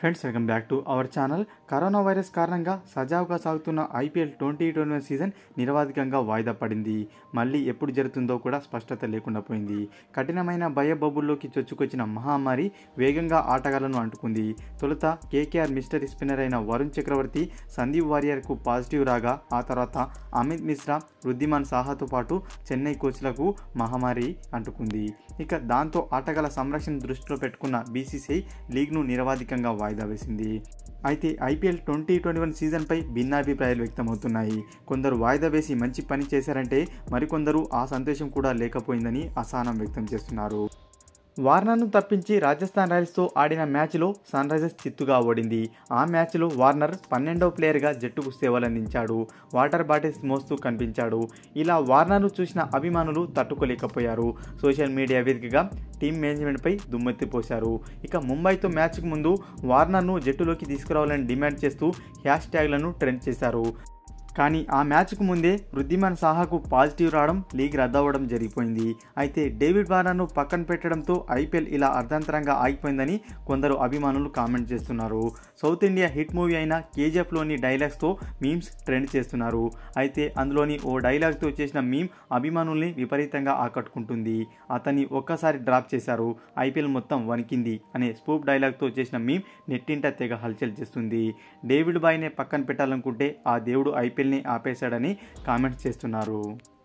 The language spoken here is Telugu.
friends welcome back to our channel corona virus కారణంగా సజావుగా సాగుతున్న IPL twenty twenty one season నిరవాధికంగా వాయిదా పడింది మళ్ళీ ఎప్పుడు జరుగుతుందో కూడా స్పష్టత లేకుండా పోయింది కఠినమైన భయబబుల్లోకి చొచ్చుకొచ్చిన మహమ్మారి వేగంగా ఆటగాళ్లను అంటుకుంది తొలుత కేకేఆర్ మిస్టరీ స్పిన్నర్ అయిన వరుణ్ చక్రవర్తి సందీప్ వారియర్కు పాజిటివ్ రాగా ఆ తర్వాత అమిత్ మిశ్రా వృద్ధిమాన్ సాహాతో పాటు చెన్నై కోచ్లకు మహమ్మారి అంటుకుంది ఇక దాంతో ఆటగాళ్ల సంరక్షణ దృష్టిలో పెట్టుకున్న బీసీసీఐ లీగ్ను నిరవాధికంగా వాయిదా వేసింది అయితే ఐపీఎల్ ట్వంటీ ట్వంటీ వన్ సీజన్పై భిన్నాభిప్రాయాలు వ్యక్తమవుతున్నాయి కొందరు వాయిదా వేసి మంచి పని చేశారంటే మరికొందరు ఆ సంతోషం కూడా లేకపోయిందని అసహనం వ్యక్తం చేస్తున్నారు వార్నర్ను తప్పించి రాజస్థాన్ రాయల్స్తో ఆడిన మ్యాచ్లో సన్ రైజర్స్ చిత్తుగా ఓడింది ఆ మ్యాచ్లో వార్నర్ పన్నెండవ ప్లేయర్గా జట్టుకు సేవలందించాడు వాటర్ బాటిల్స్ మోస్తూ కనిపించాడు ఇలా వార్నర్ను చూసిన అభిమానులు తట్టుకోలేకపోయారు సోషల్ మీడియా వేదికగా టీం మేనేజ్మెంట్పై దుమ్మెత్తిపోశారు ఇక ముంబైతో మ్యాచ్కు ముందు వార్నర్ను జట్టులోకి తీసుకురావాలని డిమాండ్ చేస్తూ హ్యాష్ ట్యాగ్లను ట్రెండ్ చేశారు కానీ ఆ మ్యాచ్కు ముందే వృద్ధిమాన్ సాహాకు పాజిటివ్ రావడం లీగ్ రద్దవడం జరిగిపోయింది అయితే డేవిడ్ వార్నర్ను పక్కన పెట్టడంతో ఐపీఎల్ ఇలా అర్ధాంతరంగా ఆగిపోయిందని కొందరు అభిమానులు కామెంట్ చేస్తున్నారు సౌత్ ఇండియా హిట్ మూవీ అయిన కేజీఎఫ్లోని డైలాగ్స్తో మీమ్స్ ట్రెండ్ చేస్తున్నారు అయితే అందులోని ఓ డైలాగ్తో చేసిన మీమ్ అభిమానుల్ని విపరీతంగా ఆకట్టుకుంటుంది అతన్ని ఒక్కసారి డ్రాప్ చేశారు ఐపీఎల్ మొత్తం వణికింది అనే స్పూప్ డైలాగ్తో చేసిన మీమ్ నెట్టింట తెగ హల్చల్ చేస్తుంది డేవిడ్ బాయ్నే పక్కన పెట్టాలనుకుంటే ఆ దేవుడు ఐపీఎల్ని ఆపేశాడని కామెంట్స్ చేస్తున్నారు